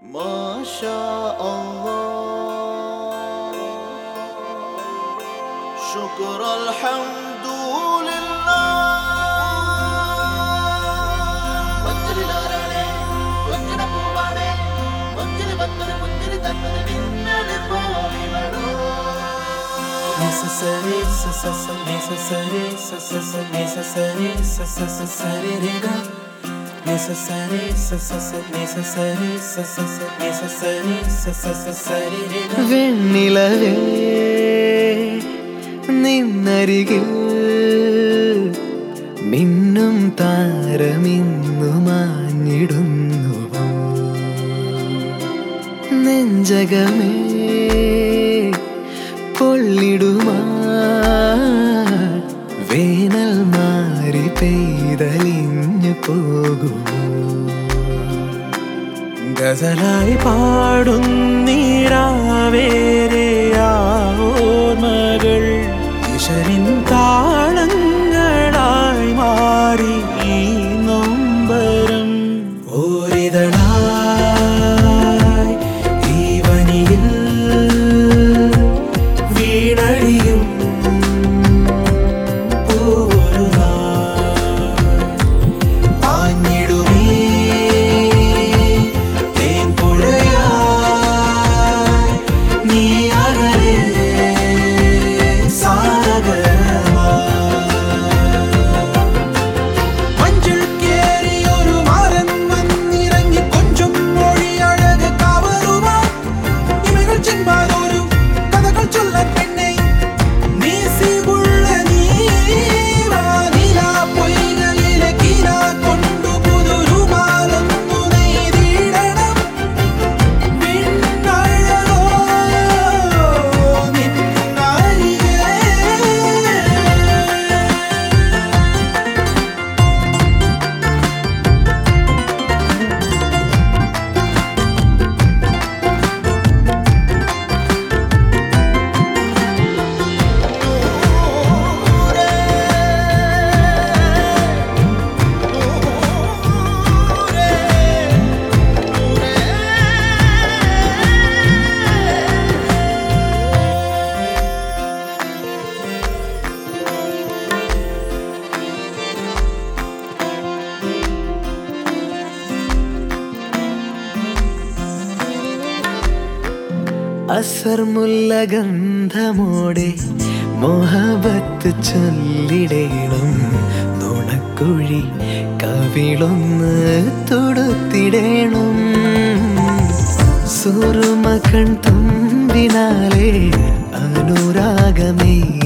ما شاء الله شكر الحمد لله ഒത്തിരിലാരാണ് ഒത്തിരി പൂവാണ് ഒത്തിരി പത്തൊരു പുത്തിരി തന്നത് മിന്നല് പോലിവളോ Necessary, sa sa sa necessary, sa sa sa necessary, sa sa sa saririga. Necessary, sa sa sa necessary, sa sa sa necessary, sa sa sa saririga. വെണ്ണിലവേ നിന്നരികിൽ മിന്നും താരമിന്നു മാഞ്ഞിടുന്നുവോ നെഞ്ചകമേ പൊള്ളിടുമാ വേനൽ മാറി പെയ്തലിഞ്ഞു പോകുമോ ഗസലായി പാടുന്നീരാവേരെ ആ ഓർമ്മകൾ ഈശ്വരിൻ താളങ്ങളായി മാറി ഈ നൊമ്പരം ഓരിതളായി ഈ വനിയിൽ വീണടിയും പൂവൊരു നാൾ പാഞ്ഞിടുമേ തേൻപുഴയായി നീ അകലെ മഞ്ചിൽ കേറിയൊരു മാരൻ വന്നിറങ്ങി കൊഞ്ചും മൊഴി അഴക് കവറുവാൻ ഇവകൾ ചെമ്പാതൊരു കഥകൾ ചൊല്ലാൻ പെണ്ണെ നീസിവുള്ള നീവാ നിലാ പൊയ്കയിലെ കിനാ കൊണ്ടു പുതുരുമാലൊന്നു നെയ്തിടണം വിണ്ണഴകോ നിന്നരികെ അസർമുല്ല ഗന്ധമോടെ മോഹബത്ത് ചൊല്ലിടേണം നുണക്കുഴി കവിളൊന്ന് തൊടുത്തിടേണം സുറുമ കൺ തുമ്പിനാലെ അനുരാഗമേ